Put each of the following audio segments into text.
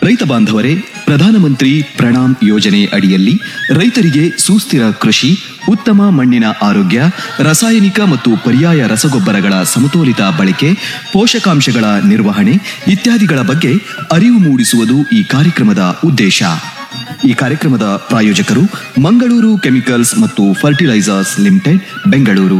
ರೈತ ಬಾಂಧವರೇ ಪ್ರಧಾನಮಂತ್ರಿ ಪ್ರಣಾಮ್ ಯೋಜನೆ ಅಡಿಯಲ್ಲಿ ರೈತರಿಗೆ ಸುಸ್ಥಿರ ಕೃಷಿ ಉತ್ತಮ ಮಣ್ಣಿನ ಆರೋಗ್ಯ ರಾಸಾಯನಿಕ ಮತ್ತು ಪರ್ಯಾಯ ರಸಗೊಬ್ಬರಗಳ ಸಮತೋಲಿತ ಬಳಕೆ ಪೋಷಕಾಂಶಗಳ ನಿರ್ವಹಣೆ ಇತ್ಯಾದಿಗಳ ಬಗ್ಗೆ ಅರಿವು ಮೂಡಿಸುವುದು ಈ ಕಾರ್ಯಕ್ರಮದ ಉದ್ದೇಶ ಈ ಕಾರ್ಯಕ್ರಮದ ಪ್ರಾಯೋಜಕರು ಮಂಗಳೂರು ಕೆಮಿಕಲ್ಸ್ ಮತ್ತು ಫರ್ಟಿಲೈಸರ್ಸ್ ಲಿಮಿಟೆಡ್ ಬೆಂಗಳೂರು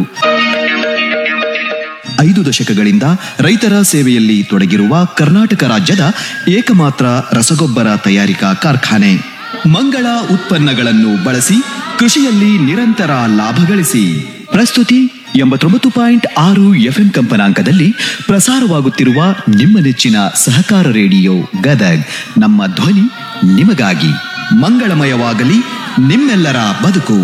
ಐದು ದಶಕಗಳಿಂದ ರೈತರ ಸೇವೆಯಲ್ಲಿ ತೊಡಗಿರುವ ಕರ್ನಾಟಕ ರಾಜ್ಯದ ಏಕಮಾತ್ರ ರಸಗೊಬ್ಬರ ತಯಾರಿಕಾ ಕಾರ್ಖಾನೆ ಮಂಗಳ ಉತ್ಪನ್ನಗಳನ್ನು ಬಳಸಿ ಕೃಷಿಯಲ್ಲಿ ನಿರಂತರ ಲಾಭ ಗಳಿಸಿ ಪ್ರಸ್ತುತಿ ಎಂಬತ್ತೊಂಬತ್ತು ಪಾಯಿಂಟ್ ಆರು ಎಫ್ಎಂ ಕಂಪನಾಂಕದಲ್ಲಿ ಪ್ರಸಾರವಾಗುತ್ತಿರುವ ನಿಮ್ಮ ನೆಚ್ಚಿನ ಸಹಕಾರ ರೇಡಿಯೋ ಗದಗ್ ನಮ್ಮ ಧ್ವನಿ ನಿಮಗಾಗಿ ಮಂಗಳಮಯವಾಗಲಿ ನಿಮ್ಮೆಲ್ಲರ ಬದುಕು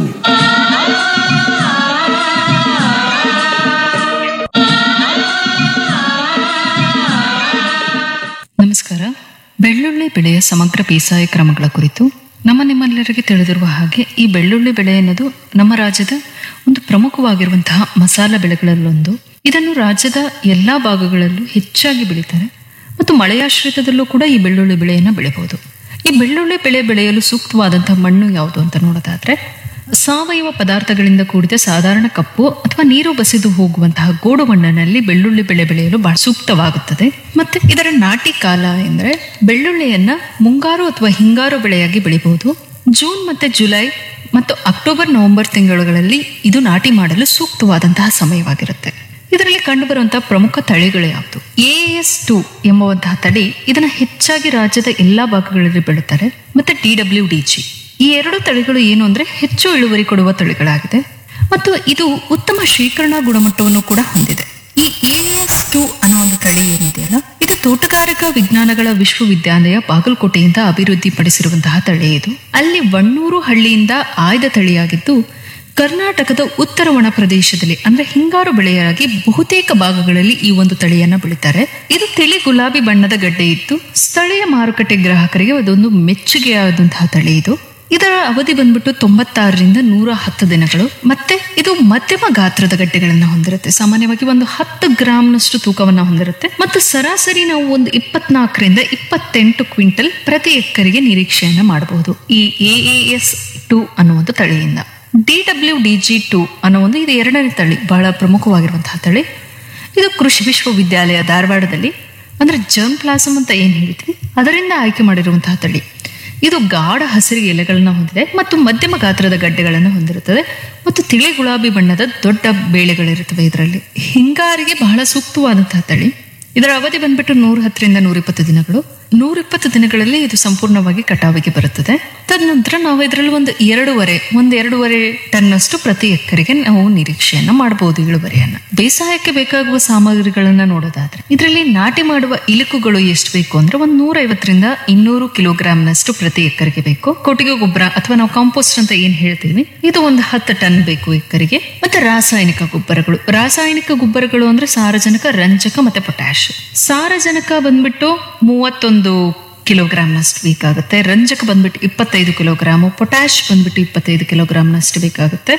ನಮಸ್ಕಾರ ಬೆಳ್ಳುಳ್ಳಿ ಬೆಳೆಯ ಸಮಗ್ರ ಬೇಸಾಯ ಕ್ರಮಗಳ ಕುರಿತು ನಮ್ಮ ನಿಮ್ಮೆಲ್ಲರಿಗೆ ತಿಳಿದಿರುವ ಹಾಗೆ ಈ ಬೆಳ್ಳುಳ್ಳಿ ಬೆಳೆ ಎನ್ನುವುದು ನಮ್ಮ ರಾಜ್ಯದ ಒಂದು ಪ್ರಮುಖವಾಗಿರುವಂತಹ ಮಸಾಲ ಬೆಳೆಗಳಲ್ಲೊಂದು ಇದನ್ನು ರಾಜ್ಯದ ಎಲ್ಲಾ ಭಾಗಗಳಲ್ಲೂ ಹೆಚ್ಚಾಗಿ ಬೆಳೀತಾರೆ ಮತ್ತು ಮಳೆಯಾಶ್ರಿತದಲ್ಲೂ ಕೂಡ ಈ ಬೆಳ್ಳುಳ್ಳಿ ಬೆಳೆಯನ್ನು ಬೆಳೆಯಬಹುದು ಈ ಬೆಳ್ಳುಳ್ಳಿ ಬೆಳೆ ಬೆಳೆಯಲು ಸೂಕ್ತವಾದಂತಹ ಮಣ್ಣು ಯಾವುದು ಅಂತ ನೋಡೋದಾದ್ರೆ ಸಾವಯವ ಪದಾರ್ಥಗಳಿಂದ ಕೂಡಿದ ಸಾಧಾರಣ ಕಪ್ಪು ಅಥವಾ ನೀರು ಬಸಿದು ಹೋಗುವಂತಹ ಗೋಡು ಮಣ್ಣಿನಲ್ಲಿ ಬೆಳ್ಳುಳ್ಳಿ ಬೆಳೆ ಬೆಳೆಯಲು ಬಹಳ ಸೂಕ್ತವಾಗುತ್ತದೆ ಮತ್ತೆ ಇದರ ನಾಟಿ ಕಾಲ ಎಂದರೆ ಬೆಳ್ಳುಳ್ಳಿಯನ್ನ ಮುಂಗಾರು ಅಥವಾ ಹಿಂಗಾರು ಬೆಳೆಯಾಗಿ ಬೆಳಿಬಹುದು ಜೂನ್ ಮತ್ತೆ ಜುಲೈ ಮತ್ತು ಅಕ್ಟೋಬರ್ ನವೆಂಬರ್ ತಿಂಗಳುಗಳಲ್ಲಿ ಇದು ನಾಟಿ ಮಾಡಲು ಸೂಕ್ತವಾದಂತಹ ಸಮಯವಾಗಿರುತ್ತೆ ಇದರಲ್ಲಿ ಕಂಡುಬರುವಂತಹ ಪ್ರಮುಖ ತಳಿಗಳು ಯಾವುದು ಎ ಎಸ್ ಟು ಎಂಬುವಂತಹ ತಳಿ ಇದನ್ನ ಹೆಚ್ಚಾಗಿ ರಾಜ್ಯದ ಎಲ್ಲಾ ಭಾಗಗಳಲ್ಲಿ ಬೆಳುತ್ತಾರೆ ಮತ್ತೆ ಡಿ ಡಬ್ಲ್ಯೂ ಡಿ ಜಿ ಈ ಎರಡು ತಳಿಗಳು ಏನು ಅಂದ್ರೆ ಹೆಚ್ಚು ಇಳುವರಿ ಕೊಡುವ ತಳಿಗಳಾಗಿದೆ ಮತ್ತು ಇದು ಉತ್ತಮ ಶೇಖರಣಾ ಗುಣಮಟ್ಟವನ್ನು ಕೂಡ ಹೊಂದಿದೆ ಈ ಎಎಸ್ ಟು ಅನ್ನೋ ಒಂದು ತಳಿ ಏನಿದೆಯಲ್ಲ ಇದು ತೋಟಗಾರಿಕಾ ವಿಜ್ಞಾನಗಳ ವಿಶ್ವವಿದ್ಯಾಲಯ ಬಾಗಲಕೋಟೆಯಿಂದ ಅಭಿವೃದ್ಧಿಪಡಿಸಿರುವಂತಹ ತಳಿ ಇದು ಅಲ್ಲಿ ವಣ್ಣೂರು ಹಳ್ಳಿಯಿಂದ ಆಯ್ದ ತಳಿಯಾಗಿದ್ದು ಕರ್ನಾಟಕದ ಉತ್ತರ ಒಣ ಪ್ರದೇಶದಲ್ಲಿ ಅಂದ್ರೆ ಹಿಂಗಾರು ಬೆಳೆಯಾಗಿ ಬಹುತೇಕ ಭಾಗಗಳಲ್ಲಿ ಈ ಒಂದು ತಳಿಯನ್ನ ಬೆಳೀತಾರೆ ಇದು ತಿಳಿ ಗುಲಾಬಿ ಬಣ್ಣದ ಗಡ್ಡೆ ಇದ್ದು ಸ್ಥಳೀಯ ಮಾರುಕಟ್ಟೆ ಗ್ರಾಹಕರಿಗೆ ಅದೊಂದು ಮೆಚ್ಚುಗೆಯಾದಂತಹ ತಳಿ ಇದು ಇದರ ಅವಧಿ ಬಂದ್ಬಿಟ್ಟು ತೊಂಬತ್ತಾರರಿಂದ ನೂರ ಹತ್ತು ದಿನಗಳು ಮತ್ತೆ ಇದು ಮಧ್ಯಮ ಗಾತ್ರದ ಗಡ್ಡೆಗಳನ್ನ ಹೊಂದಿರುತ್ತೆ ಸಾಮಾನ್ಯವಾಗಿ ಒಂದು ಹತ್ತು ಗ್ರಾಮ್ನಷ್ಟು ತೂಕವನ್ನ ಹೊಂದಿರುತ್ತೆ ಮತ್ತು ಸರಾಸರಿ ನಾವು ಒಂದು ಇಪ್ಪತ್ನಾಲ್ಕರಿಂದ ಇಪ್ಪತ್ತೆಂಟು ಕ್ವಿಂಟಲ್ ಪ್ರತಿ ಎಕರೆಗೆ ನಿರೀಕ್ಷೆಯನ್ನ ಮಾಡಬಹುದು ಈ ಎ ಎಸ್ ಟು ಅನ್ನುವಂಥ ತಳಿಯಿಂದ D W D G two ಅನ್ನೋ ಒಂದು ಇದು ಎರಡನೇ ತಳಿ ಬಹಳ ಪ್ರಮುಖವಾಗಿರುವಂತಹ ತಳಿ ಇದು ಕೃಷಿ ವಿಶ್ವವಿದ್ಯಾಲಯ ಧಾರವಾಡದಲ್ಲಿ ಅಂದ್ರೆ ಜರ್ಮ್ ಪ್ಲಾಸಮ್ ಅಂತ ಏನ್ ಹೇಳ್ತೀವಿ ಅದರಿಂದ ಆಯ್ಕೆ ಮಾಡಿರುವಂತಹ ತಳಿ ಇದು ಗಾಢ ಹಸಿರು ಎಲೆಗಳನ್ನ ಹೊಂದಿದೆ ಮತ್ತು ಮಧ್ಯಮ ಗಾತ್ರದ ಗಡ್ಡೆಗಳನ್ನು ಹೊಂದಿರುತ್ತದೆ ಮತ್ತು ತಿಳಿ ಗುಲಾಬಿ ಬಣ್ಣದ ದೊಡ್ಡ ಬೇಳೆಗಳಿರುತ್ತವೆ ಇದರಲ್ಲಿ ಹಿಂಗಾರಿಗೆ ಬಹಳ ಸೂಕ್ತವಾದಂತಹ ತಳಿ ಇದರ ಅವಧಿ ಬಂದ್ಬಿಟ್ಟು ನೂರ ಹತ್ತರಿಂದ ನೂರ ಇಪ್ಪತ್ತು ದಿನಗಳು ನೂರ ಇಪ್ಪತ್ತು ದಿನಗಳಲ್ಲಿ ಇದು ಸಂಪೂರ್ಣವಾಗಿ ಕಟಾವಿಗೆ ಬರುತ್ತದೆ ತದನಂತರ ನಾವು ಇದರಲ್ಲಿ ಒಂದು ಎರಡೂವರೆ ಒಂದು ಎರಡೂವರೆ ಟನ್ ಅಷ್ಟು ಪ್ರತಿ ಎಕರೆಗೆ ನಾವು ನಿರೀಕ್ಷೆಯನ್ನ ಮಾಡಬಹುದು ಇಳುವರಿಯನ್ನ ಬೇಸಾಯಕ್ಕೆ ಬೇಕಾಗುವ ಸಾಮಗ್ರಿಗಳನ್ನ ನೋಡೋದಾದ್ರೆ ಇದರಲ್ಲಿ ನಾಟಿ ಮಾಡುವ ಇಲುಕುಗಳು ಎಷ್ಟು ಬೇಕು ಅಂದ್ರೆ ಒಂದು ನೂರ ಐವತ್ತರಿಂದ ಇನ್ನೂರು ಕಿಲೋಗ್ರಾಂನಷ್ಟು ಪ್ರತಿ ಎಕರೆಗೆ ಬೇಕು ಕೊಟ್ಟಿಗೆ ಗೊಬ್ಬರ ಅಥವಾ ನಾವು ಕಾಂಪೋಸ್ಟ್ ಅಂತ ಏನ್ ಹೇಳ್ತೀವಿ ಇದು ಒಂದು ಹತ್ತು ಟನ್ ಬೇಕು ಎಕರೆಗೆ ಮತ್ತೆ ರಾಸಾಯನಿಕ ಗೊಬ್ಬರಗಳು ರಾಸಾಯನಿಕ ಗೊಬ್ಬರಗಳು ಅಂದ್ರೆ ಸಾರಜನಕ ರಂಜಕ ಮತ್ತೆ ಪೊಟ್ಯಾಶ್ ಸಾರಜನಕ ಬಂದ್ಬಿಟ್ಟು ಮೂವತ್ತೊಂದು ಕಿಲೋಗ್ರಾಮ್ನಷ್ಟು ಬೇಕಾಗುತ್ತೆ ರಂಜಕ ಬಂದ್ಬಿಟ್ಟು ಇಪ್ಪತ್ತೈದು ಕಿಲೋಗ್ರಾಮು ಪೊಟ್ಯಾಶ್ ಬಂದ್ಬಿಟ್ಟು ಇಪ್ಪತ್ತೈದು ಕಿಲೋಗ್ರಾಮ್ನಷ್ಟು ಬೇಕಾಗುತ್ತೆ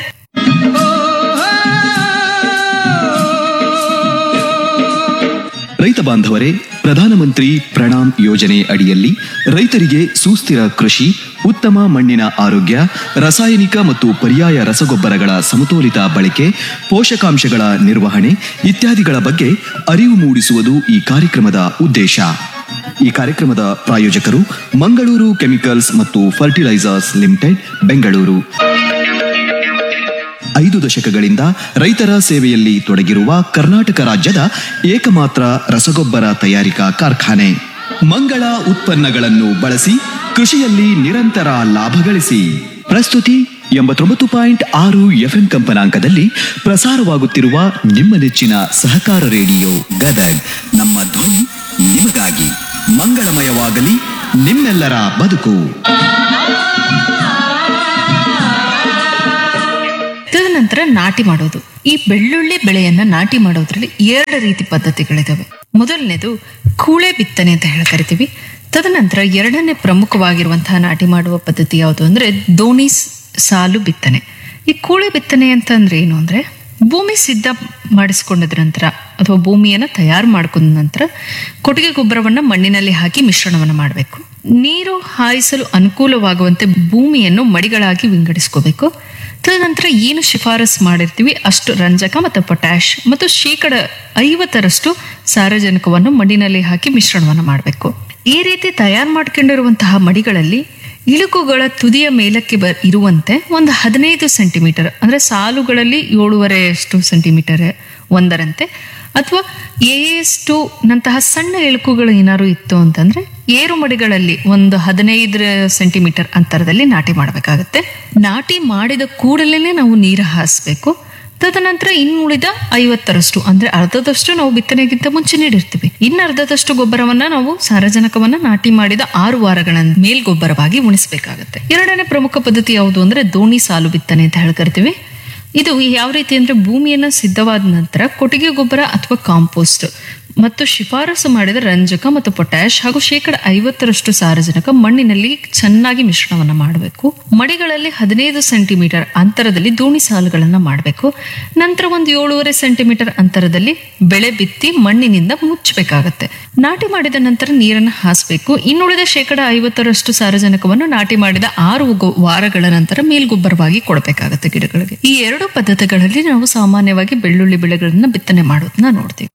ರೈತ ಬಾಂಧವರೇ ಪ್ರಧಾನಮಂತ್ರಿ ಪ್ರಣಾಮ್ ಯೋಜನೆ ಅಡಿಯಲ್ಲಿ ರೈತರಿಗೆ ಸುಸ್ಥಿರ ಕೃಷಿ ಉತ್ತಮ ಮಣ್ಣಿನ ಆರೋಗ್ಯ ರಾಸಾಯನಿಕ ಮತ್ತು ಪರ್ಯಾಯ ರಸಗೊಬ್ಬರಗಳ ಸಮತೋಲಿತ ಬಳಕೆ ಪೋಷಕಾಂಶಗಳ ನಿರ್ವಹಣೆ ಇತ್ಯಾದಿಗಳ ಬಗ್ಗೆ ಅರಿವು ಮೂಡಿಸುವುದು ಈ ಕಾರ್ಯಕ್ರಮದ ಉದ್ದೇಶ ಈ ಕಾರ್ಯಕ್ರಮದ ಪ್ರಾಯೋಜಕರು ಮಂಗಳೂರು ಕೆಮಿಕಲ್ಸ್ ಮತ್ತು ಫರ್ಟಿಲೈಸರ್ಸ್ ಲಿಮಿಟೆಡ್ ಬೆಂಗಳೂರು ಐದು ದಶಕಗಳಿಂದ ರೈತರ ಸೇವೆಯಲ್ಲಿ ತೊಡಗಿರುವ ಕರ್ನಾಟಕ ರಾಜ್ಯದ ಏಕಮಾತ್ರ ರಸಗೊಬ್ಬರ ತಯಾರಿಕಾ ಕಾರ್ಖಾನೆ ಮಂಗಳ ಉತ್ಪನ್ನಗಳನ್ನು ಬಳಸಿ ಕೃಷಿಯಲ್ಲಿ ನಿರಂತರ ಲಾಭ ಗಳಿಸಿ ಪ್ರಸ್ತುತಿ ಎಂಬತ್ತೊಂಬತ್ತು ಪಾಯಿಂಟ್ ಆರು ಎಫ್ಎಂ ಕಂಪನಾಂಕದಲ್ಲಿ ಪ್ರಸಾರವಾಗುತ್ತಿರುವ ನಿಮ್ಮ ನೆಚ್ಚಿನ ಸಹಕಾರ ರೇಡಿಯೋ ಗದಗ್ ನಮ್ಮ ಧ್ವನಿ ನಿಮಗಾಗಿ ಮಂಗಳಮಯವಾಗಲಿ ನಿಮ್ಮೆಲ್ಲರ ಬದುಕು ತದನಂತರ ನಾಟಿ ಮಾಡೋದು ಈ ಬೆಳ್ಳುಳ್ಳಿ ಬೆಳೆಯನ್ನ ನಾಟಿ ಮಾಡೋದ್ರಲ್ಲಿ ಎರಡು ರೀತಿ ಪದ್ಧತಿಗಳಿದಾವೆ ಮೊದಲನೇದು ಕೂಳೆ ಬಿತ್ತನೆ ಅಂತ ಹೇಳಿ ಕರಿತೀವಿ ತದನಂತರ ಎರಡನೇ ಪ್ರಮುಖವಾಗಿರುವಂತಹ ನಾಟಿ ಮಾಡುವ ಪದ್ಧತಿ ಯಾವುದು ಅಂದ್ರೆ ದೋಣಿ ಸ್- ಸಾಲು ಬಿತ್ತನೆ ಈ ಕೂಳೆ ಬಿತ್ತನೆ ಅಂತಂದ್ರೆ ಏನು ಅಂದ್ರೆ ಭೂಮಿ ಸಿದ್ಧ ಮಾಡಿಸ್ಕೊಂಡದ ನಂತರ ಅಥವಾ ಭೂಮಿಯನ್ನ ತಯಾರು ಮಾಡ್ಕೊಂಡ ನಂತರ ಕೊಟ್ಟಿಗೆ ಗೊಬ್ಬರವನ್ನ ಮಣ್ಣಿನಲ್ಲಿ ಹಾಕಿ ಮಿಶ್ರಣವನ್ನ ಮಾಡಬೇಕು ನೀರು ಹಾಯಿಸಲು ಅನುಕೂಲವಾಗುವಂತೆ ಭೂಮಿಯನ್ನು ಮಡಿಗಳಾಗಿ ವಿಂಗಡಿಸ್ಕೋಬೇಕು ತದನಂತರ ಏನು ಶಿಫಾರಸ್ ಮಾಡಿರ್ತೀವಿ ಅಷ್ಟು ರಂಜಕ ಮತ್ತು ಪೊಟ್ಯಾಶ್ ಮತ್ತು ಶೇಕಡ ಐವತ್ತರಷ್ಟು ಸಾರಜನಕವನ್ನು ಮಣ್ಣಿನಲ್ಲಿ ಹಾಕಿ ಮಿಶ್ರಣವನ್ನು ಮಾಡಬೇಕು ಈ ರೀತಿ ತಯಾರು ಮಾಡ್ಕೊಂಡಿರುವಂತಹ ಮಡಿಗಳಲ್ಲಿ ಇಳುಕುಗಳ ತುದಿಯ ಮೇಲಕ್ಕೆ ಬ ಇರುವಂತೆ ಒಂದು ಹದಿನೈದು ಸೆಂಟಿಮೀಟರ್ ಅಂದರೆ ಸಾಲುಗಳಲ್ಲಿ ಏಳೂವರೆಯಷ್ಟು ಸೆಂಟಿಮೀಟರ್ ಒಂದರಂತೆ ಅಥವಾ ಎಷ್ಟು ನಂತಹ ಸಣ್ಣ ಇಳುಕುಗಳು ಏನಾದ್ರು ಇತ್ತು ಅಂತಂದ್ರೆ ಏರು ಮಡಿಗಳಲ್ಲಿ ಒಂದು ಹದಿನೈದು ಸೆಂಟಿಮೀಟರ್ ಅಂತರದಲ್ಲಿ ನಾಟಿ ಮಾಡಬೇಕಾಗತ್ತೆ ನಾಟಿ ಮಾಡಿದ ಕೂಡಲೇ ನಾವು ನೀರು ಹಾಯಿಸ್ಬೇಕು ತದನಂತರ ಇನ್ನುಳಿದ ಐವತ್ತರಷ್ಟು ಅಂದ್ರೆ ಅರ್ಧದಷ್ಟು ನಾವು ಬಿತ್ತನೆಗಿಂತ ಮುಂಚೆ ನೀಡಿರ್ತೀವಿ ಇನ್ನು ಅರ್ಧದಷ್ಟು ಗೊಬ್ಬರವನ್ನ ನಾವು ಸಾರಜನಕವನ್ನ ನಾಟಿ ಮಾಡಿದ ಆರು ವಾರಗಳ ಮೇಲ್ಗೊಬ್ಬರವಾಗಿ ಉಣಿಸಬೇಕಾಗತ್ತೆ ಎರಡನೇ ಪ್ರಮುಖ ಪದ್ಧತಿ ಯಾವುದು ಅಂದ್ರೆ ದೋಣಿ ಸಾಲು ಬಿತ್ತನೆ ಅಂತ ಹೇಳ್ಕರ್ತೀವಿ ಇದು ಯಾವ ರೀತಿ ಅಂದ್ರೆ ಭೂಮಿಯನ್ನ ಸಿದ್ಧವಾದ ನಂತರ ಕೊಟ್ಟಿಗೆ ಗೊಬ್ಬರ ಅಥವಾ ಕಾಂಪೋಸ್ಟ್ ಮತ್ತು ಶಿಫಾರಸು ಮಾಡಿದ ರಂಜಕ ಮತ್ತು ಪೊಟ್ಯಾಶ್ ಹಾಗೂ ಶೇಕಡ ಐವತ್ತರಷ್ಟು ಸಾರಜನಕ ಮಣ್ಣಿನಲ್ಲಿ ಚೆನ್ನಾಗಿ ಮಿಶ್ರಣವನ್ನ ಮಾಡಬೇಕು ಮಡಿಗಳಲ್ಲಿ ಹದಿನೈದು ಸೆಂಟಿಮೀಟರ್ ಅಂತರದಲ್ಲಿ ದೋಣಿ ಸಾಲುಗಳನ್ನ ಮಾಡಬೇಕು ನಂತರ ಒಂದು ಏಳೂವರೆ ಸೆಂಟಿಮೀಟರ್ ಅಂತರದಲ್ಲಿ ಬೆಳೆ ಬಿತ್ತಿ ಮಣ್ಣಿನಿಂದ ಮುಚ್ಚಬೇಕಾಗತ್ತೆ ನಾಟಿ ಮಾಡಿದ ನಂತರ ನೀರನ್ನು ಹಾಸಬೇಕು ಇನ್ನುಳಿದ ಶೇಕಡ ಐವತ್ತರಷ್ಟು ಸಾರಜನಕವನ್ನು ನಾಟಿ ಮಾಡಿದ ಆರು ಗೊ- ವಾರಗಳ ನಂತರ ಮೇಲ್ಗೊಬ್ಬರವಾಗಿ ಕೊಡಬೇಕಾಗತ್ತೆ ಗಿಡಗಳಿಗೆ ಈ ಎರಡು ಪದ್ಧತಿಗಳಲ್ಲಿ ನಾವು ಸಾಮಾನ್ಯವಾಗಿ ಬೆಳ್ಳುಳ್ಳಿ ಬೆಳೆಗಳನ್ನ ಬಿತ್ತನೆ ಮಾಡೋದನ್ನ ನೋಡ್ತೀವಿ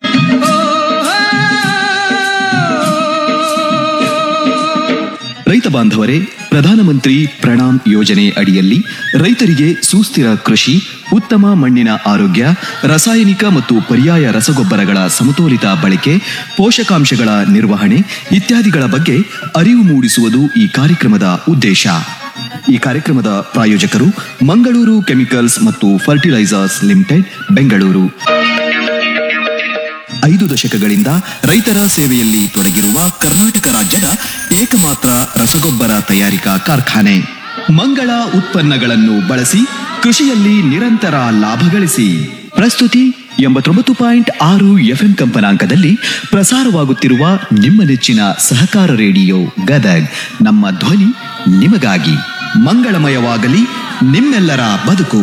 ರೈತ ಬಾಂಧವರೇ ಪ್ರಧಾನಮಂತ್ರಿ ಪ್ರಣಾಮ್ ಯೋಜನೆ ಅಡಿಯಲ್ಲಿ ರೈತರಿಗೆ ಸುಸ್ಥಿರ ಕೃಷಿ ಉತ್ತಮ ಮಣ್ಣಿನ ಆರೋಗ್ಯ ರಾಸಾಯನಿಕ ಮತ್ತು ಪರ್ಯಾಯ ರಸಗೊಬ್ಬರಗಳ ಸಮತೋಲಿತ ಬಳಕೆ ಪೋಷಕಾಂಶಗಳ ನಿರ್ವಹಣೆ ಇತ್ಯಾದಿಗಳ ಬಗ್ಗೆ ಅರಿವು ಮೂಡಿಸುವುದು ಈ ಕಾರ್ಯಕ್ರಮದ ಉದ್ದೇಶ ಈ ಕಾರ್ಯಕ್ರಮದ ಪ್ರಾಯೋಜಕರು ಮಂಗಳೂರು ಕೆಮಿಕಲ್ಸ್ ಮತ್ತು ಫರ್ಟಿಲೈಸರ್ಸ್ ಲಿಮಿಟೆಡ್ ಬೆಂಗಳೂರು ಐದು ದಶಕಗಳಿಂದ ರೈತರ ಸೇವೆಯಲ್ಲಿ ತೊಡಗಿರುವ ಕರ್ನಾಟಕ ರಾಜ್ಯದ ಏಕಮಾತ್ರ ರಸಗೊಬ್ಬರ ತಯಾರಿಕಾ ಕಾರ್ಖಾನೆ ಮಂಗಳ ಉತ್ಪನ್ನಗಳನ್ನು ಬಳಸಿ ಕೃಷಿಯಲ್ಲಿ ನಿರಂತರ ಲಾಭ ಗಳಿಸಿ ಪ್ರಸ್ತುತಿ ಎಂಬತ್ತೊಂಬತ್ತು ಪಾಯಿಂಟ್ ಆರು ಎಫ್ಎಂ ಕಂಪನಾಂಕದಲ್ಲಿ ಪ್ರಸಾರವಾಗುತ್ತಿರುವ ನಿಮ್ಮ ನೆಚ್ಚಿನ ಸಹಕಾರ ರೇಡಿಯೋ ಗದಗ್ ನಮ್ಮ ಧ್ವನಿ ನಿಮಗಾಗಿ ಮಂಗಳಮಯವಾಗಲಿ ನಿಮ್ಮೆಲ್ಲರ ಬದುಕು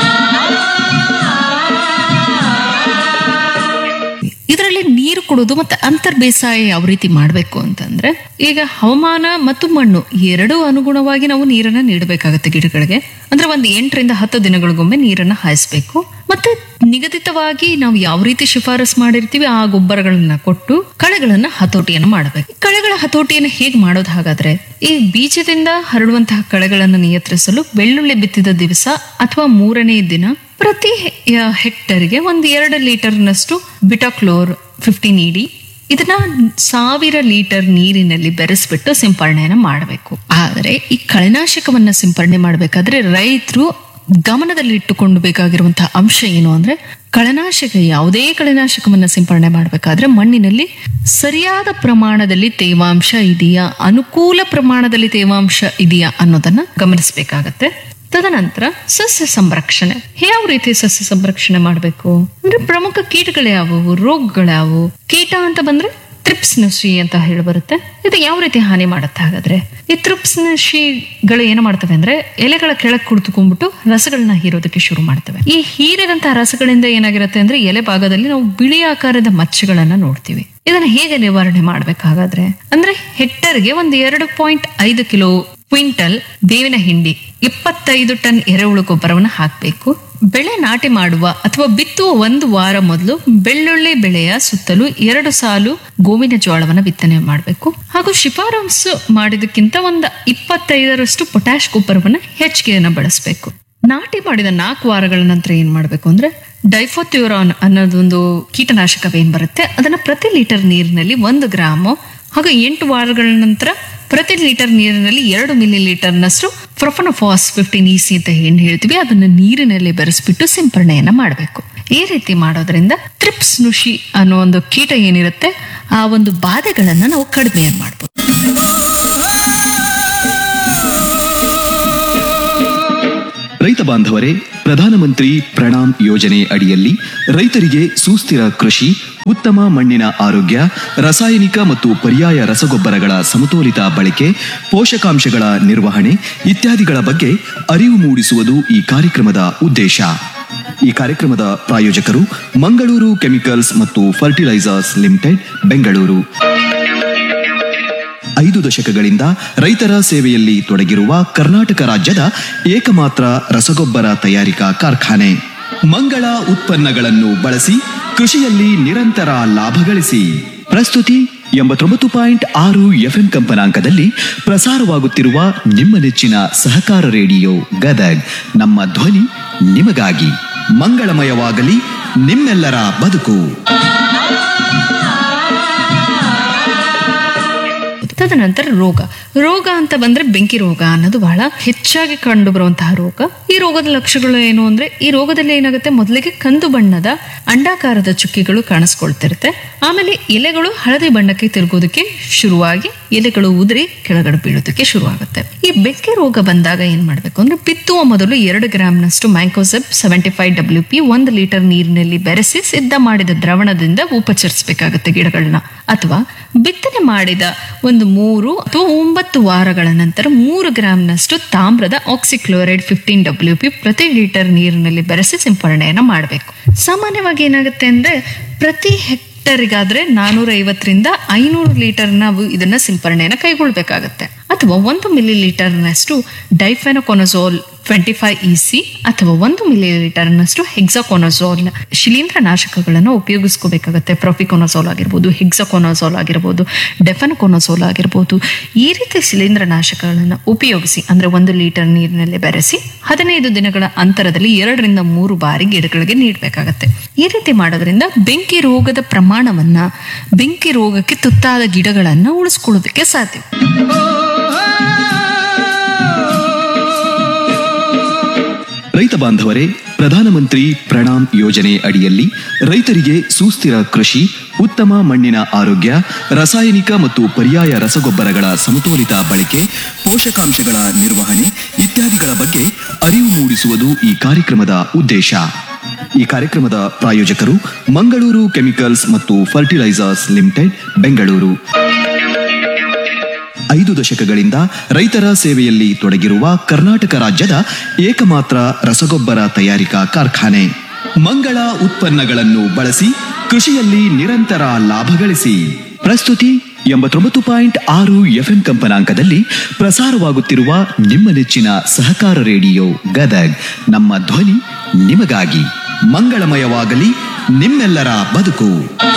ಇದರಲ್ಲಿ ನೀರು ಕೊಡೋದು ಮತ್ತೆ ಅಂತರ್ ಬೇಸಾಯ ಯಾವ ರೀತಿ ಮಾಡಬೇಕು ಅಂತಂದ್ರೆ ಈಗ ಹವಾಮಾನ ಮತ್ತು ಮಣ್ಣು ಎರಡೂ ಅನುಗುಣವಾಗಿ ನಾವು ನೀರನ್ನ ನೀಡಬೇಕಾಗತ್ತೆ ಗಿಡಗಳಿಗೆ ಅಂದ್ರೆ ಒಂದು ಎಂಟರಿಂದ ಹತ್ತು ದಿನಗಳಿಗೊಮ್ಮೆ ನೀರನ್ನ ಹಾಯಿಸ್ಬೇಕು ಮತ್ತೆ ನಿಗದಿತವಾಗಿ ನಾವು ಯಾವ ರೀತಿ ಶಿಫಾರಸ್ ಮಾಡಿರ್ತೀವಿ ಆ ಗೊಬ್ಬರಗಳನ್ನ ಕೊಟ್ಟು ಕಳೆಗಳನ್ನ ಹತೋಟಿಯನ್ನು ಮಾಡಬೇಕು ಕಳೆಗಳ ಹತೋಟಿಯನ್ನು ಹೇಗೆ ಮಾಡೋದು ಹಾಗಾದ್ರೆ ಈ ಬೀಜದಿಂದ ಹರಡುವಂತಹ ಕಳೆಗಳನ್ನು ನಿಯಂತ್ರಿಸಲು ಬೆಳ್ಳುಳ್ಳಿ ಬಿತ್ತಿದ ದಿವಸ ಅಥವಾ ಮೂರನೇ ದಿನ ಪ್ರತಿ ಹೆ- ಹೆಕ್ಟರ್ಗೆ ಒಂದು ಎರಡು ಲೀಟರ್ನಷ್ಟು ಬಿಟಾಕ್ಲೋರ್ ಫಿಫ್ಟೀನ್ ಇಡಿ ಇದನ್ನ ಸಾವಿರ ಲೀಟರ್ ನೀರಿನಲ್ಲಿ ಬೆರೆಸ್ಬಿಟ್ಟು ಸಿಂಪರಣೆಯನ್ನ ಮಾಡಬೇಕು ಆದರೆ ಈ ಕಳೆನಾಶಕವನ್ನ ಸಿಂಪರಣೆ ಮಾಡಬೇಕಾದ್ರೆ ರೈತರು ಗಮನದಲ್ಲಿ ಇಟ್ಟುಕೊಂಡು ಬೇಕಾಗಿರುವಂತಹ ಅಂಶ ಏನು ಅಂದ್ರೆ ಕಳೆನಾಶಕ ಯಾವುದೇ ಕಳೆನಾಶಕವನ್ನ ಸಿಂಪರಣೆ ಮಾಡಬೇಕಾದ್ರೆ ಮಣ್ಣಿನಲ್ಲಿ ಸರಿಯಾದ ಪ್ರಮಾಣದಲ್ಲಿ ತೇವಾಂಶ ಇದೆಯಾ ಅನುಕೂಲ ಪ್ರಮಾಣದಲ್ಲಿ ತೇವಾಂಶ ಇದೆಯಾ ಅನ್ನೋದನ್ನ ಗಮನಿಸಬೇಕಾಗತ್ತೆ ತದನಂತರ ಸಸ್ಯ ಸಂರಕ್ಷಣೆ ಯಾವ ರೀತಿ ಸಸ್ಯ ಸಂರಕ್ಷಣೆ ಮಾಡಬೇಕು ಅಂದ್ರೆ ಪ್ರಮುಖ ಕೀಟಗಳು ಯಾವುವು ರೋಗಗಳು ಯಾವುವು ಕೀಟ ಅಂತ ಬಂದ್ರೆ ತ್ರಿಪ್ಸ್ ನುಷಿ ಅಂತ ಹೇಳಿ ಬರುತ್ತೆ ಇದು ಯಾವ ರೀತಿ ಹಾನಿ ಮಾಡುತ್ತೆ ಹಾಗಾದ್ರೆ ಈ ತ್ರಿಪ್ಸ್ ನುಷಿಗಳು ಏನು ಮಾಡ್ತವೆ ಅಂದ್ರೆ ಎಲೆಗಳ ಕೆಳಗೆ ಕುಳಿತುಕೊಂಡ್ಬಿಟ್ಟು ರಸಗಳನ್ನ ಹೀರೋದಕ್ಕೆ ಶುರು ಮಾಡ್ತವೆ ಈ ಹೀರಿದಂತಹ ರಸಗಳಿಂದ ಏನಾಗಿರುತ್ತೆ ಅಂದ್ರೆ ಎಲೆ ಭಾಗದಲ್ಲಿ ನಾವು ಬಿಳಿ ಆಕಾರದ ಮಚ್ಚೆಗಳನ್ನ ನೋಡ್ತೀವಿ ಇದನ್ನ ಹೇಗೆ ನಿವಾರಣೆ ಮಾಡ್ಬೇಕಾಗಾದ್ರೆ ಅಂದ್ರೆ ಹೆಕ್ಟರ್ಗೆ ಒಂದು ಎರಡು ಪಾಯಿಂಟ್ ಐದು ಕಿಲೋ ಕ್ವಿಂಟಲ್ ಬೇವಿನ ಹಿಂಡಿ ಇಪ್ಪತ್ತೈದು ಟನ್ ಎರೆಹುಳು ಗೊಬ್ಬರವನ್ನು ಹಾಕಬೇಕು ಬೆಳೆ ನಾಟಿ ಮಾಡುವ ಅಥವಾ ಬಿತ್ತುವ ಒಂದು ವಾರ ಮೊದಲು ಬೆಳ್ಳುಳ್ಳಿ ಬೆಳೆಯ ಸುತ್ತಲೂ ಎರಡು ಸಾಲು ಗೋವಿನ ಜೋಳವನ್ನು ಬಿತ್ತನೆ ಮಾಡಬೇಕು ಹಾಗೂ ಶಿಫಾರಸು ಮಾಡಿದಕ್ಕಿಂತ ಒಂದು ಇಪ್ಪತ್ತೈದರಷ್ಟು ಪೊಟ್ಯಾಶ್ ಗೊಬ್ಬರವನ್ನು ಹೆಚ್ಚಿಗೆಯನ್ನು ಬಳಸಬೇಕು ನಾಟಿ ಮಾಡಿದ ನಾಲ್ಕು ವಾರಗಳ ನಂತರ ಏನ್ ಮಾಡಬೇಕು ಅಂದ್ರೆ ಡೈಫೋಥ್ಯೂರಾನ್ ಅನ್ನೋದೊಂದು ಕೀಟನಾಶಕವೇನ್ ಬರುತ್ತೆ ಅದನ್ನ ಪ್ರತಿ ಲೀಟರ್ ನೀರಿನಲ್ಲಿ ಒಂದು ಗ್ರಾಮು ಹಾಗೂ ಎಂಟು ವಾರಗಳ ನಂತರ ಪ್ರತಿ ಲೀಟರ್ ನೀರಿನಲ್ಲಿ ಎರಡು ಮಿಲಿ ಲೀಟರ್ನಷ್ಟು ಪ್ರೊಫನೋಫಾಸ್ ಫಿಫ್ಟೀನ್ ಇಸಿ ಅಂತ ಏನ್ ಹೇಳ್ತೀವಿ ಅದನ್ನ ನೀರಿನಲ್ಲಿ ಬೆರೆಸ್ಬಿಟ್ಟು ಸಿಂಪರಣೆಯನ್ನ ಮಾಡಬೇಕು ಈ ರೀತಿ ಮಾಡೋದ್ರಿಂದ ತ್ರಿಪ್ಸ್ ನುಷಿ ಅನ್ನೋ ಒಂದು ಕೀಟ ಏನಿರುತ್ತೆ ಆ ಒಂದು ಬಾಧೆಗಳನ್ನ ನಾವು ಕಡಿಮೆ ಮಾಡ್ಬೋದು ರೈತ ಬಾಂಧವರೇ ಪ್ರಧಾನಮಂತ್ರಿ ಪ್ರಣಾಮ್ ಯೋಜನೆ ಅಡಿಯಲ್ಲಿ ರೈತರಿಗೆ ಸುಸ್ಥಿರ ಕೃಷಿ ಉತ್ತಮ ಮಣ್ಣಿನ ಆರೋಗ್ಯ ರಾಸಾಯನಿಕ ಮತ್ತು ಪರ್ಯಾಯ ರಸಗೊಬ್ಬರಗಳ ಸಮತೋಲಿತ ಬಳಕೆ ಪೋಷಕಾಂಶಗಳ ನಿರ್ವಹಣೆ ಇತ್ಯಾದಿಗಳ ಬಗ್ಗೆ ಅರಿವು ಮೂಡಿಸುವುದು ಈ ಕಾರ್ಯಕ್ರಮದ ಉದ್ದೇಶ ಈ ಕಾರ್ಯಕ್ರಮದ ಪ್ರಾಯೋಜಕರು ಮಂಗಳೂರು ಕೆಮಿಕಲ್ಸ್ ಮತ್ತು ಫರ್ಟಿಲೈಸರ್ಸ್ ಲಿಮಿಟೆಡ್ ಬೆಂಗಳೂರು ಐದು ದಶಕಗಳಿಂದ ರೈತರ ಸೇವೆಯಲ್ಲಿ ತೊಡಗಿರುವ ಕರ್ನಾಟಕ ರಾಜ್ಯದ ಏಕಮಾತ್ರ ರಸಗೊಬ್ಬರ ತಯಾರಿಕಾ ಕಾರ್ಖಾನೆ ಮಂಗಳ ಉತ್ಪನ್ನಗಳನ್ನು ಬಳಸಿ ಕೃಷಿಯಲ್ಲಿ ನಿರಂತರ ಲಾಭ ಗಳಿಸಿ ಪ್ರಸ್ತುತಿ ಎಂಬತ್ತೊಂಬತ್ತು ಪಾಯಿಂಟ್ ಆರು ಎಫ್ಎಂ ಕಂಪನಾಂಕದಲ್ಲಿ ಪ್ರಸಾರವಾಗುತ್ತಿರುವ ನಿಮ್ಮ ನೆಚ್ಚಿನ ಸಹಕಾರ ರೇಡಿಯೋ ಗದಗ್ ನಮ್ಮ ಧ್ವನಿ ನಿಮಗಾಗಿ ಮಂಗಳಮಯವಾಗಲಿ ನಿಮ್ಮೆಲ್ಲರ ಬದುಕು ತದನಂತರ ರೋಗ ರೋಗ ಅಂತ ಬಂದ್ರೆ ಬೆಂಕಿ ರೋಗ ಅನ್ನೋದು ಬಹಳ ಹೆಚ್ಚಾಗಿ ಕಂಡು ಬರುವಂತಹ ರೋಗ ಈ ರೋಗದ ಲಕ್ಷಣಗಳು ಏನು ಅಂದ್ರೆ ಈ ರೋಗದಲ್ಲಿ ಏನಾಗುತ್ತೆ ಮೊದಲಿಗೆ ಕಂದು ಬಣ್ಣದ ಅಂಡಾಕಾರದ ಚುಕ್ಕಿಗಳು ಕಾಣಿಸ್ಕೊಳ್ತಿರುತ್ತೆ ಆಮೇಲೆ ಎಲೆಗಳು ಹಳದಿ ಬಣ್ಣಕ್ಕೆ ತಿರುಗೋದಕ್ಕೆ ಶುರುವಾಗಿ ಎಲೆಗಳು ಉದುರಿ ಕೆಳಗಡೆ ಬೀಳೋದಕ್ಕೆ ಶುರುವಾಗುತ್ತೆ ಈ ಬೆಂಕಿ ರೋಗ ಬಂದಾಗ ಏನ್ ಮಾಡ್ಬೇಕು ಅಂದ್ರೆ ಬಿತ್ತುವ ಮೊದಲು ಎರಡು ಗ್ರಾಮ್ನಷ್ಟು mancozeb seventy five W P ಒಂದು ಲೀಟರ್ ನೀರಿನಲ್ಲಿ ಬೆರೆಸಿ ಸಿದ್ಧ ಮಾಡಿದ ದ್ರವಣದಿಂದ ಉಪಚರಿಸಬೇಕಾಗುತ್ತೆ ಗಿಡಗಳನ್ನ ಅಥವಾ ಬಿತ್ತನೆ ಮಾಡಿದ ಒಂದು ಮೂರು ಅಥವಾ ಒಂಬತ್ತು ವಾರಗಳ ನಂತರ ಮೂರು ಗ್ರಾಮ್ನಷ್ಟು ತಾಮ್ರದ ಆಕ್ಸಿಕ್ಲೋರೈಡ್ ಫಿಫ್ಟೀನ್ ಡಬ್ಲ್ಯೂ ಪಿ ಪ್ರತಿ ಲೀಟರ್ ನೀರಿನಲ್ಲಿ ಬೆರೆಸಿ ಸಿಂಪರಣೆಯನ್ನ ಮಾಡಬೇಕು ಸಾಮಾನ್ಯವಾಗಿ ಏನಾಗುತ್ತೆ ಅಂದ್ರೆ ಪ್ರತಿ ಹೆಕ್ಟರ್ಗಾದ್ರೆ ನಾನೂರ ಐವತ್ತರಿಂದ ಐನೂರು ಲೀಟರ್ ನಾವು ಇದನ್ನ ಸಿಂಪರಣೆಯನ್ನ ಕೈಗೊಳ್ಬೇಕಾಗತ್ತೆ ಅಥವಾ ಒಂದು ಮಿಲಿ ಲೀಟರ್ನಷ್ಟು difenoconazole twenty five E C ಅಥವಾ ಒಂದು ಮಿಲಿ ಲೀಟರ್ನಷ್ಟು ಹೆಕ್ಸಾಕೊನಜೋಲ್ ಶಿಲೀಂಧ್ರನಾಶಕಗಳನ್ನು ಉಪಯೋಗಿಸ್ಕೋಬೇಕಾಗತ್ತೆ ಪ್ರೊಪಿಕೊನಜೋಲ್ ಆಗಿರ್ಬೋದು ಹೆಕ್ಸಾಕೊನಜೋಲ್ ಆಗಿರ್ಬೋದು ಡೆಫನಕೊನಜೋಲ್ ಆಗಿರ್ಬೋದು ಈ ರೀತಿ ಶಿಲೀಂಧ್ರನಾಶಕಗಳನ್ನು ಉಪಯೋಗಿಸಿ ಅಂದ್ರೆ ಒಂದು ಲೀಟರ್ ನೀರಿನಲ್ಲಿ ಬೆರೆಸಿ ಹದಿನೈದು ದಿನಗಳ ಅಂತರದಲ್ಲಿ ಎರಡರಿಂದ ಮೂರು ಬಾರಿ ಗಿಡಗಳಿಗೆ ನೀಡಬೇಕಾಗತ್ತೆ ಈ ರೀತಿ ಮಾಡೋದ್ರಿಂದ ಬೆಂಕಿ ರೋಗದ ಪ್ರಮಾಣವನ್ನ ಬೆಂಕಿ ರೋಗಕ್ಕೆ ತುತ್ತಾದ ಗಿಡಗಳನ್ನ ಉಳಿಸ್ಕೊಳ್ಳೋದಕ್ಕೆ ಸಾಧ್ಯ ರೈತ ಬಾಂಧವರೇ ಪ್ರಧಾನಮಂತ್ರಿ ಪ್ರಣಾಮ್ ಯೋಜನೆ ಅಡಿಯಲ್ಲಿ ರೈತರಿಗೆ ಸುಸ್ಥಿರ ಕೃಷಿ ಉತ್ತಮ ಮಣ್ಣಿನ ಆರೋಗ್ಯ ರಾಸಾಯನಿಕ ಮತ್ತು ಪರ್ಯಾಯ ರಸಗೊಬ್ಬರಗಳ ಸಮತೋಲಿತ ಬಳಕೆ ಪೋಷಕಾಂಶಗಳ ನಿರ್ವಹಣೆ ಇತ್ಯಾದಿಗಳ ಬಗ್ಗೆ ಅರಿವು ಮೂಡಿಸುವುದು ಈ ಕಾರ್ಯಕ್ರಮದ ಉದ್ದೇಶ ಈ ಕಾರ್ಯಕ್ರಮದ ಪ್ರಾಯೋಜಕರು ಮಂಗಳೂರು ಕೆಮಿಕಲ್ಸ್ ಮತ್ತು ಫರ್ಟಿಲೈಸರ್ಸ್ ಲಿಮಿಟೆಡ್ ಬೆಂಗಳೂರು ಐದು ದಶಕಗಳಿಂದ ರೈತರ ಸೇವೆಯಲ್ಲಿ ತೊಡಗಿರುವ ಕರ್ನಾಟಕ ರಾಜ್ಯದ ಏಕಮಾತ್ರ ರಸಗೊಬ್ಬರ ತಯಾರಿಕಾ ಕಾರ್ಖಾನೆ ಮಂಗಳ ಉತ್ಪನ್ನಗಳನ್ನು ಬಳಸಿ ಕೃಷಿಯಲ್ಲಿ ನಿರಂತರ ಲಾಭ ಗಳಿಸಿ ಪ್ರಸ್ತುತಿ ಎಂಬತ್ತೊಂಬತ್ತು ಪಾಯಿಂಟ್ ಆರು ಎಫ್ಎಂ ಕಂಪನಾಂಕದಲ್ಲಿ ಪ್ರಸಾರವಾಗುತ್ತಿರುವ ನಿಮ್ಮ ನೆಚ್ಚಿನ ಸಹಕಾರ ರೇಡಿಯೋ ಗದಗ್ ನಮ್ಮ ಧ್ವನಿ ನಿಮಗಾಗಿ ಮಂಗಳಮಯವಾಗಲಿ ನಿಮ್ಮೆಲ್ಲರ ಬದುಕು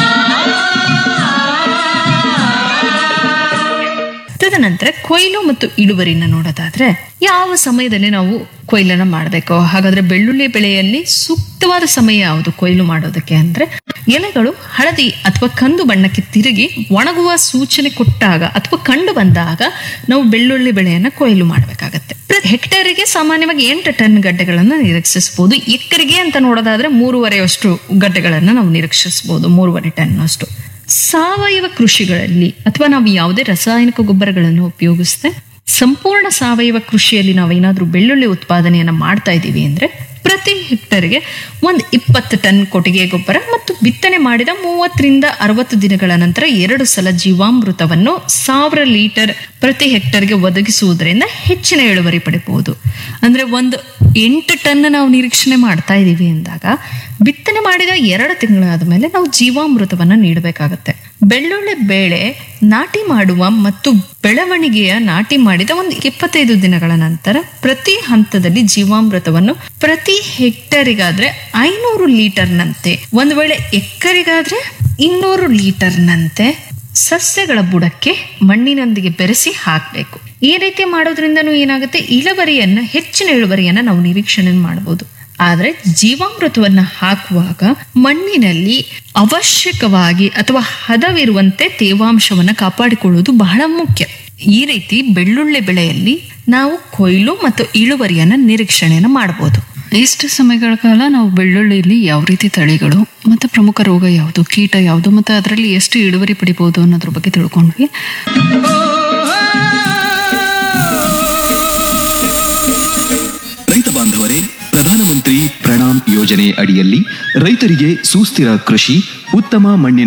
ತದನಂತರ ಕೊಯ್ಲು ಮತ್ತು ಇಳುವರಿನ ನೋಡೋದಾದ್ರೆ ಯಾವ ಸಮಯದಲ್ಲಿ ನಾವು ಕೊಯ್ಲನ್ನ ಮಾಡಬೇಕು ಹಾಗಾದ್ರೆ ಬೆಳ್ಳುಳ್ಳಿ ಬೆಳೆಯಲ್ಲಿ ಸೂಕ್ತವಾದ ಸಮಯ ಯಾವುದು ಕೊಯ್ಲು ಮಾಡೋದಕ್ಕೆ ಅಂದ್ರೆ ಎಲೆಗಳು ಹಳದಿ ಅಥವಾ ಕಂದು ಬಣ್ಣಕ್ಕೆ ತಿರುಗಿ ಒಣಗುವ ಸೂಚನೆ ಕೊಟ್ಟಾಗ ಅಥವಾ ಕಂಡು ಬಂದಾಗ ನಾವು ಬೆಳ್ಳುಳ್ಳಿ ಬೆಳೆಯನ್ನ ಕೊಯ್ಲು ಮಾಡಬೇಕಾಗತ್ತೆ ಪ್ರತಿ ಹೆಕ್ಟೇರಿಗೆ ಸಾಮಾನ್ಯವಾಗಿ ಎಂಟು ಟನ್ ಗಡ್ಡೆಗಳನ್ನ ನಿರೀಕ್ಷಿಸಬಹುದು ಎಕರೆಗೆ ಅಂತ ನೋಡೋದಾದ್ರೆ ಮೂರುವರೆಯಷ್ಟು ಗಡ್ಡೆಗಳನ್ನ ನಾವು ನಿರೀಕ್ಷಿಸಬಹುದು ಮೂರುವರೆ ಟನ್ ಅಷ್ಟು ಸಾವಯವ ಕೃಷಿಗಳಲ್ಲಿ ಅಥವಾ ನಾವು ಯಾವುದೇ ರಾಸಾಯನಿಕ ಗೊಬ್ಬರಗಳನ್ನು ಉಪಯೋಗಿಸದೆ ಸಂಪೂರ್ಣ ಸಾವಯವ ಕೃಷಿಯಲ್ಲಿ ನಾವು ಏನಾದ್ರೂ ಬೆಳ್ಳುಳ್ಳಿ ಉತ್ಪಾದನೆಯನ್ನ ಮಾಡ್ತಾ ಇದ್ದೀವಿ ಅಂದ್ರೆ ಪ್ರತಿ ಹೆಕ್ಟರ್ಗೆ ಒಂದು ಇಪ್ಪತ್ತು ಟನ್ ಕೊಟ್ಟಿಗೆ ಗೊಬ್ಬರ ಮತ್ತು ಬಿತ್ತನೆ ಮಾಡಿದ ಮೂವತ್ತರಿಂದ ಅರವತ್ತು ದಿನಗಳ ನಂತರ ಎರಡು ಸಲ ಜೀವಾಮೃತವನ್ನು ಸಾವಿರ ಲೀಟರ್ ಪ್ರತಿ ಹೆಕ್ಟರ್ಗೆ ಒದಗಿಸುವುದರಿಂದ ಹೆಚ್ಚಿನ ಇಳುವರಿ ಪಡಿಬಹುದು ಅಂದ್ರೆ ಒಂದು ಎಂಟು ಟನ್ ನಾವು ನಿರೀಕ್ಷಣೆ ಮಾಡ್ತಾ ಇದ್ದೀವಿ ಅಂದಾಗ ಬಿತ್ತನೆ ಮಾಡಿದ ಎರಡು ತಿಂಗಳಾದ ಮೇಲೆ ನಾವು ಜೀವಾಮೃತವನ್ನ ನೀಡಬೇಕಾಗತ್ತೆ ಬೆಳ್ಳುಳ್ಳಿ ಬೇಳೆ ನಾಟಿ ಮಾಡುವ ಮತ್ತು ಬೆಳವಣಿಗೆಯ ನಾಟಿ ಮಾಡಿದ ಒಂದು ಇಪ್ಪತ್ತೈದು ದಿನಗಳ ನಂತರ ಪ್ರತಿ ಹಂತದಲ್ಲಿ ಜೀವಾಮೃತವನ್ನು ಪ್ರತಿ ಹೆಕ್ಟರಿಗಾದ್ರೆ ಐನೂರು ಲೀಟರ್ನಂತೆ ಒಂದು ವೇಳೆ ಎಕರೆಗಾದ್ರೆ ಇನ್ನೂರು ಲೀಟರ್ನಂತೆ ಸಸ್ಯಗಳ ಬುಡಕ್ಕೆ ಮಣ್ಣಿನೊಂದಿಗೆ ಬೆರೆಸಿ ಹಾಕಬೇಕು ಈ ರೀತಿ ಮಾಡೋದ್ರಿಂದನೂ ಏನಾಗುತ್ತೆ ಇಳುವರಿಯನ್ನ ಹೆಚ್ಚಿನ ಇಳುವರಿಯನ್ನ ನಾವು ನಿರೀಕ್ಷಣೆ ಮಾಡಬಹುದು ಆದ್ರೆ ಜೀವಾಮೃತವನ್ನ ಹಾಕುವಾಗ ಮಣ್ಣಿನಲ್ಲಿ ಅವಶ್ಯಕವಾಗಿ ಅಥವಾ ಹದವಿರುವಂತೆ ತೇವಾಂಶವನ್ನ ಕಾಪಾಡಿಕೊಳ್ಳುವುದು ಬಹಳ ಮುಖ್ಯ ಈ ರೀತಿ ಬೆಳ್ಳುಳ್ಳಿ ಬೆಳೆಯಲ್ಲಿ ನಾವು ಕೊಯ್ಲು ಮತ್ತು ಇಳುವರಿಯನ್ನ ನಿರೀಕ್ಷಣೆಯನ್ನ ಮಾಡಬಹುದು ಇಷ್ಟು ಸಮಯಗಳ ಕಾಲ ನಾವು ಬೆಳ್ಳುಳ್ಳಿಯಲ್ಲಿ ಯಾವ ರೀತಿ ತಳಿಗಳು ಮತ್ತು ಪ್ರಮುಖ ರೋಗ ಯಾವುದು ಕೀಟ ಯಾವುದು ಮತ್ತು ಅದರಲ್ಲಿ ಎಷ್ಟು ಇಳುವರಿ ಪಡಿಬಹುದು ಅನ್ನೋದ್ರ ಬಗ್ಗೆ ತಿಳ್ಕೊಂಡ್ವಿ ರೈತ ಬಾಂಧವರೇ ಪ್ರಧಾನಮಂತ್ರಿ ಪ್ರಣಾಮ್ ಯೋಜನೆ ಅಡಿಯಲ್ಲಿ ರೈತರಿಗೆ ಸುಸ್ಥಿರ ಕೃಷಿ ಉತ್ತಮ ಮಣ್ಣಿನ